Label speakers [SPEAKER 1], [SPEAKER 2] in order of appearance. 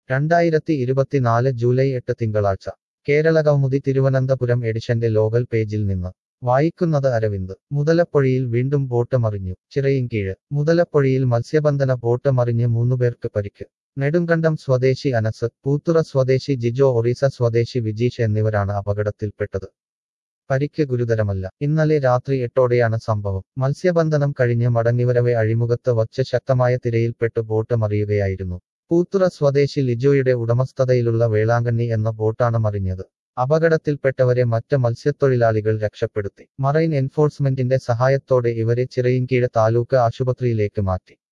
[SPEAKER 1] രണ്ടായിരത്തി ഇരുപത്തിനാല് ജൂലൈ എട്ട് തിങ്കളാഴ്ച കേരള കൗമുദി തിരുവനന്തപുരം എഡിഷന്റെ ലോകൽ പേജിൽ നിന്ന് വായിക്കുന്നത് അരവിന്ദ് മുതലപ്പൊഴിയിൽ വീണ്ടും ബോട്ട് മറിഞ്ഞു ചിറയിൻകീഴ് മുതലപ്പൊഴിയിൽ മത്സ്യബന്ധന ബോട്ട് മറിഞ്ഞ് മൂന്നുപേർക്ക് പരിക്ക് നെടുങ്കണ്ടം സ്വദേശി അനസ് പൂത്തുറ സ്വദേശി ജിജോ ഒറീസ സ്വദേശി വിജീഷ് എന്നിവരാണ് അപകടത്തിൽപ്പെട്ടത് പരിക്ക് ഗുരുതരമല്ല ഇന്നലെ രാത്രി എട്ടോടെയാണ് സംഭവം മത്സ്യബന്ധനം കഴിഞ്ഞ് മടങ്ങിവരവെ അഴിമുഖത്ത് വച്ച് ശക്തമായ തിരയിൽപ്പെട്ട് ബോട്ട് മറിയുകയായിരുന്നു പൂത്തുറ സ്വദേശി ലിജോയുടെ ഉടമസ്ഥതയിലുള്ള വേളാങ്കണ്ണി എന്ന ബോട്ടാണ് മറിഞ്ഞത് അപകടത്തിൽപ്പെട്ടവരെ മറ്റ് മത്സ്യത്തൊഴിലാളികൾ രക്ഷപ്പെടുത്തി മറൈൻ എൻഫോഴ്സ്മെന്റിന്റെ സഹായത്തോടെ ഇവരെ ചിറയിൻകീഴ് താലൂക്ക് ആശുപത്രിയിലേക്ക് മാറ്റി